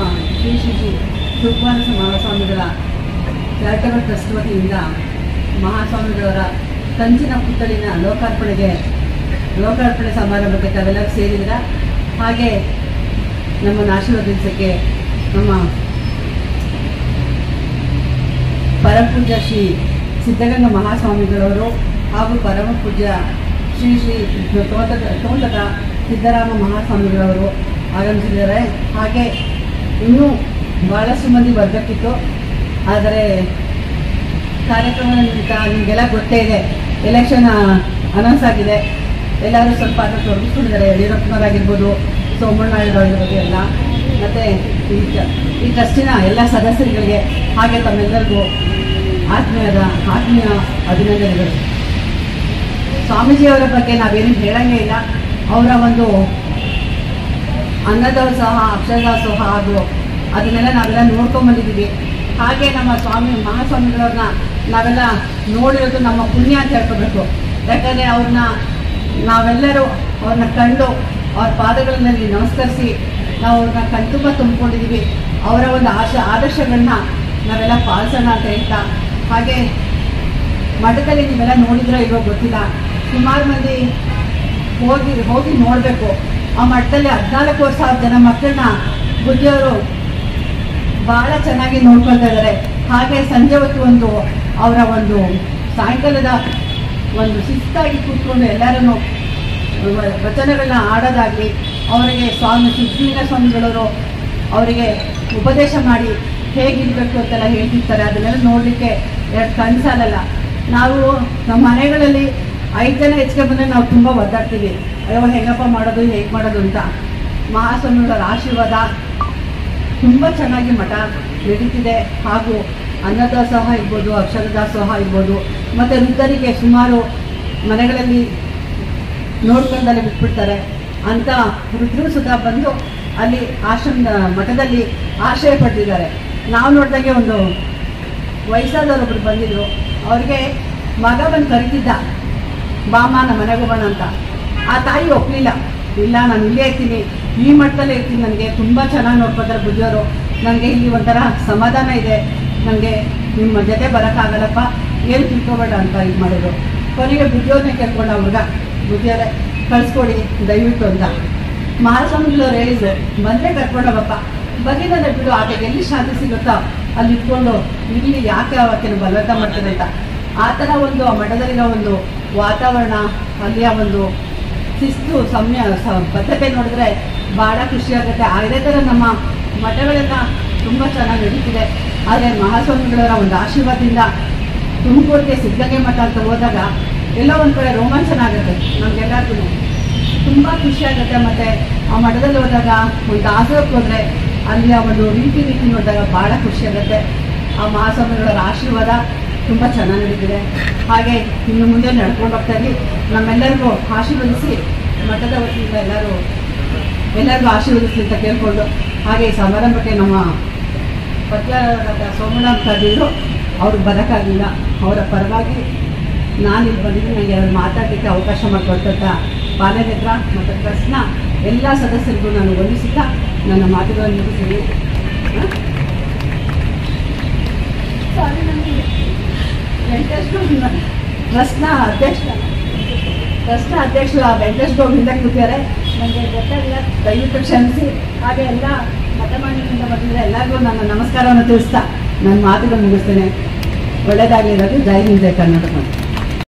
ಶ್ರೀ ಶ್ರೀ ಶ್ರೀ ಸುಖವಾನಸ ಮಹಾಸ್ವಾಮಿಗಳ charitable trust ವತಿಯಿಂದ ಮಹಾಸ್ವಾಮಿಗಳವರ ಕಂಚಿನ ಪುತ್ತಳಿನ ಲೋಕಾರ್ಪಣೆಗೆ ಲೋಕಾರ್ಪಣೆ ಸಮಾರಂಭಕ್ಕೆ ತಾವೆಲ್ಲರೂ ಸೇರಿದ್ರ ಹಾಗೆ ನಮ್ಮನ್ನು ಆಶೀರ್ವದಿಸೋಕ್ಕೆ ನಮ್ಮ ಪರಮಪೂಜ್ಯ ಶ್ರೀ ಸಿದ್ಧಗಂಗಾ ಮಹಾಸ್ವಾಮಿಗಳವರು ಹಾಗೂ ಪರಮ ಪೂಜ್ಯ ಶ್ರೀ ಶ್ರೀ ತೋಟದ ತೋಟದ ಸಿದ್ದರಾಮ ಮಹಾಸ್ವಾಮಿಗಳವರು ಆಗಮಿಸಿದ್ದಾರೆ ಹಾಗೆ ಇನ್ನೂ ಭಾಳಷ್ಟು ಮಂದಿ ಬರಬೇಕಿತ್ತು ಆದರೆ ಕಾರ್ಯಕ್ರಮದ ನಿಮಿತ್ತ ನಿಮಗೆಲ್ಲ ಗೊತ್ತೇ ಇದೆ ಎಲೆಕ್ಷನ್ ಅನೌನ್ಸ್ ಆಗಿದೆ ಎಲ್ಲರೂ ಸ್ವಲ್ಪ ಅದರ ತೊಡಗಿಸ್ಕೊಂಡಿದ್ದಾರೆ ಯಡಿಯೂರಪ್ಪನವರಾಗಿರ್ಬೋದು ಸೋಮಣ್ಣಾಗಿರ್ಬೋದು ಎಲ್ಲ ಮತ್ತು ಈ ಟ- ಈ ಟ್ರಸ್ಟಿನ ಎಲ್ಲ ಸದಸ್ಯರುಗಳಿಗೆ ಹಾಗೆ ತಮ್ಮೆಲ್ಲರಿಗೂ ಆತ್ಮೀಯದ ಆತ್ಮೀಯ ಅಭಿನಂದನೆಗಳು ಸ್ವಾಮೀಜಿಯವರ ಬಗ್ಗೆ ನಾವೇನು ಹೇಳಂಗೇ ಇಲ್ಲ ಅವರ ಒಂದು ಅನ್ನದಾಸೋಹ ಅಕ್ಷರದಾಸೋಹ ಹಾಗೂ ಅದನ್ನೆಲ್ಲ ನಾವೆಲ್ಲ ನೋಡ್ಕೊಂಬಂದಿದ್ದೀವಿ ಹಾಗೆ ನಮ್ಮ ಸ್ವಾಮಿ ಮಹಾಸ್ವಾಮಿಗಳವ್ರನ್ನ ನಾವೆಲ್ಲ ನೋಡಿರೋದು ನಮ್ಮ ಪುಣ್ಯ ಅಂತ ಹೇಳ್ಕೋಬೇಕು ಯಾಕಂದರೆ ಅವ್ರನ್ನ ನಾವೆಲ್ಲರೂ ಅವ್ರನ್ನ ಕಂಡು ಅವ್ರ ಪಾದಗಳಲ್ಲಿ ನಮಸ್ಕರಿಸಿ ನಾವು ಅವ್ರನ್ನ ಕಣ್ತುಂಬ ತುಂಬಿಕೊಂಡಿದ್ದೀವಿ ಅವರ ಒಂದು ಆಶ ಆದರ್ಶಗಳನ್ನ ನಾವೆಲ್ಲ ಪಾಲಿಸೋಣ ಅಂತ ಹೇಳ್ತಾ ಹಾಗೆ ಮಠದಲ್ಲಿ ನೀವೆಲ್ಲ ನೋಡಿದ್ರೋ ಇಲ್ವೋ ಗೊತ್ತಿಲ್ಲ ಸುಮಾರು ಮಂದಿ ಹೋಗಿ ಹೋಗಿ ನೋಡಬೇಕು ಆ ಮಠದಲ್ಲಿ ಹದಿನಾಲ್ಕು ಸಾವಿರ ಜನ ಮಕ್ಕಳನ್ನ ಬುದ್ಧಿಯವರು ಭಾಳ ಚೆನ್ನಾಗಿ ನೋಡ್ಕೊಳ್ತಾ ಇದ್ದಾರೆ ಹಾಗೆ ಸಂಜೆ ಹೊತ್ತು ಒಂದು ಅವರ ಒಂದು ಸಾಯಂಕಾಲದ ಒಂದು ಶಿಸ್ತಾಗಿ ಕೂತ್ಕೊಂಡು ಎಲ್ಲರನ್ನು ವ- ವಚನಗಳನ್ನ ಆಡೋದಾಗಲಿ ಅವರಿಗೆ ಸ್ವಾಮಿ ಸಿದ್ಧಲಿಂಗ ಸ್ವಾಮಿಗಳವರು ಅವರಿಗೆ ಉಪದೇಶ ಮಾಡಿ ಹೇಗಿರಬೇಕು ಅಂತೆಲ್ಲ ಹೇಳ್ತಿರ್ತಾರೆ ಅದನ್ನೆಲ್ಲ ನೋಡಲಿಕ್ಕೆ ಎರಡು ಕಣ್ಣು ಸಾಲಲ್ಲ ನಾವು ನಮ್ಮ ಮನೆಗಳಲ್ಲಿ ಐದು ಜನ ಹೆಚ್ಚಿಗೆ ಬಂದರೆ ನಾವು ತುಂಬ ಒದ್ದಾಡ್ತೀವಿ ಅಯ್ಯೋ ಹೆಂಗಪ್ಪ ಮಾಡೋದು ಹೇಗೆ ಮಾಡೋದು ಅಂತ ಮಹಾಸ್ವಾಮಿಗಳವರ ಆಶೀರ್ವಾದ ತುಂಬ ಚೆನ್ನಾಗಿ ಮಠ ನಡೀತಿದೆ ಹಾಗೂ ಅನ್ನದಾಸೋಹ ಇರ್ಬೋದು ಅಕ್ಷರದಾಸೋಹ ಇರ್ಬೋದು ಮತ್ತು ವೃದ್ಧರಿಗೆ ಸುಮಾರು ಮನೆಗಳಲ್ಲಿ ನೋಡ್ಕೊಂಡಲ್ಲಿ ಬಿಟ್ಬಿಡ್ತಾರೆ ಅಂತ ವೃದ್ಧರು ಸುಧಾ ಬಂದು ಅಲ್ಲಿ ಆಶ್ರಮದ ಮಠದಲ್ಲಿ ಆಶ್ರಯ ಪಡೆದಿದ್ದಾರೆ ನಾವು ನೋಡಿದಾಗೆ ಒಂದು ವಯಸ್ಸಾದವರೊಬ್ರು ಬಂದಿದ್ರು ಅವ್ರಿಗೆ ಮಗ ಬಂದು ಕರಿತಿದ್ದ ಬಾಮ ನಮ್ಮ ಮನೆಗೆ ಹೋಗೋಣ ಅಂತ ಆ ತಾಯಿ ಒಪ್ಪಲಿಲ್ಲ ಇಲ್ಲ ನಾನು ಇಲ್ಲೇ ಇರ್ತೀನಿ ಈ ಮಟ್ಟದಲ್ಲೇ ಇರ್ತೀನಿ ನನಗೆ ತುಂಬ ಚೆನ್ನಾಗಿ ನೋಡ್ಕೊತಾರೆ ಬುದ್ಧಿಯವರು ನನಗೆ ಇಲ್ಲಿ ಒಂಥರ ಸಮಾಧಾನ ಇದೆ ನನಗೆ ನಿಮ್ಮ ಜೊತೆ ಬರೋಕ್ಕಾಗಲ್ಲಪ್ಪ ಏನು ತಿಳ್ಕೊಬೇಡ ಅಂತ ಇದು ಮಾಡಿದ್ರು ಕೊನೆಗೆ ಬುದ್ಧಿಯವ್ರನ್ನೇ ಕೇಳ್ಕೊಂಡ ಹುಡುಗ ಬುದ್ಧಿಯವರೇ ಕಳಿಸ್ಕೊಡಿ ದಯವಿಟ್ಟು ಅಂತ ಮಹಾಸ್ವಾಮಿಗಳವ್ರು ಹೇಳಿದ್ರು ಬಂದರೆ ಕರ್ಕೊಂಡೋಗಪ್ಪ ಬಂದಿದ್ದಾನೆ ಬಿಡು ಆಕೆಗೆ ಎಲ್ಲಿ ಶಾಂತಿ ಸಿಗುತ್ತೋ ಅಲ್ಲಿ ಇಟ್ಕೊಂಡು ಇಲ್ಲಿ ಯಾಕೆ ಆಕೆನ ಬಲವಂತ ಮಾಡ್ತಾರೆ ಅಂತ ಆ ಥರ ಒಂದು ಆ ಮಠದಲ್ಲಿರೋ ಒಂದು ವಾತಾವರಣ ಅಲ್ಲಿಯ ಒಂದು ಶಿಸ್ತು ಸಮಯ ಸ- ಬದ್ಧತೆ ನೋಡಿದ್ರೆ ಭಾಳ ಖುಷಿಯಾಗುತ್ತೆ ಅದೇ ಥರ ನಮ್ಮ ಮಠಗಳೆಲ್ಲ ತುಂಬ ಚೆನ್ನಾಗಿ ನಡೀತಿದೆ ಆದರೆ ಮಹಾಸ್ವಾಮಿಗಳವರ ಒಂದು ಆಶೀರ್ವಾದದಿಂದ ತುಮಕೂರಿಗೆ ಸಿದ್ಧಗಂಗೆ ಮಠ ಅಂತ ಹೋದಾಗ ಎಲ್ಲೋ ಒಂದು ಕಡೆ ರೋಮಾಂಚನ ಆಗುತ್ತೆ ನಮಗೆಲ್ಲರಿಗೂ ತುಂಬ ಖುಷಿಯಾಗುತ್ತೆ ಮತ್ತು ಆ ಮಠದಲ್ಲಿ ಹೋದಾಗ ಒಂದು ಆಸನಕ್ಕೆ ಹೋದರೆ ಅಲ್ಲಿಯ ಒಂದು ರೀತಿ ರೀತಿ ನೋಡಿದಾಗ ಭಾಳ ಖುಷಿಯಾಗುತ್ತೆ ಆ ಮಹಾಸ್ವಾಮಿಗಳವರ ಆಶೀರ್ವಾದ ತುಂಬ ಚೆನ್ನಾಗಿ ನಡೀತಿದೆ ಹಾಗೆ ಇನ್ನು ಮುಂದೆ ನಡ್ಕೊಂಡು ಹೋಗ್ತಾ ಇದ್ದೀವಿ ನಮ್ಮೆಲ್ಲರಿಗೂ ಆಶೀರ್ವದಿಸಿ ಮಠದ ವತಿಯಿಂದ ಎಲ್ಲರೂ ಎಲ್ಲರಿಗೂ ಆಶೀರ್ವದಿಸಿ ಅಂತ ಕೇಳಿಕೊಂಡು ಹಾಗೆ ಈ ಸಮಾರಂಭಕ್ಕೆ ನಮ್ಮ ಪತ್ಯಾದ ಸೋಮಣ್ಣ ಕರೆದಿದ್ರು ಅವ್ರು ಬರೋಕ್ಕಾಗಲಿಲ್ಲ ಅವರ ಪರವಾಗಿ ನಾನು ಇಲ್ಲಿ ಬಂದಿದ್ದು ನನಗೆ ಅವ್ರು ಮಾತಾಡಲಿಕ್ಕೆ ಅವಕಾಶ ಮಾಡಿಕೊಟ್ಟಂಥ ಪಾಲನೇತ್ರ ಮತ್ತು ಟ್ರಸ್ಟ್ನ ಎಲ್ಲ ಸದಸ್ಯರಿಗೂ ನಾನು ವಂದಿಸುತ್ತಾ ನನ್ನ ಮಾತುಗಳನ್ನು ಮುಗಿಸಿದ್ದೀನಿ ಹ? ಸಾರಿ ನನಗೆ ವೆಂಕಟೇಶ್ ಗೌಡ್ನ ಟ್ರಸ್ಟ್ನ ಅಧ್ಯಕ್ಷ ಟ್ರಸ್ಟ್ನ ಅಧ್ಯಕ್ಷರು ಆ ವೆಂಕಟೇಶ್ ಗೌಡ್ ಹಿಂದೆ ಕೂತಿದ್ದಾರೆ ನನಗೆ ಗೊತ್ತಾಗಿಲ್ಲ ದಯವಿಟ್ಟು ಕ್ಷಮಿಸಿ ಹಾಗೆ ಎಲ್ಲ ಮತಮಾನ್ಯದಿಂದ ಬಂದಿದ್ದಾರೆ ಎಲ್ಲರಿಗೂ ನನ್ನ ನಮಸ್ಕಾರವನ್ನು ತಿಳಿಸ್ತಾ ನನ್ನ ಮಾತುಗಳನ್ನು ಮುಗಿಸ್ತೇನೆ ಒಳ್ಳೆಯದಾಗಲಿ ಇರೋದು ಜೈ ಹಿಂದ್ ಜೈ ಕರ್ನಾಟಕ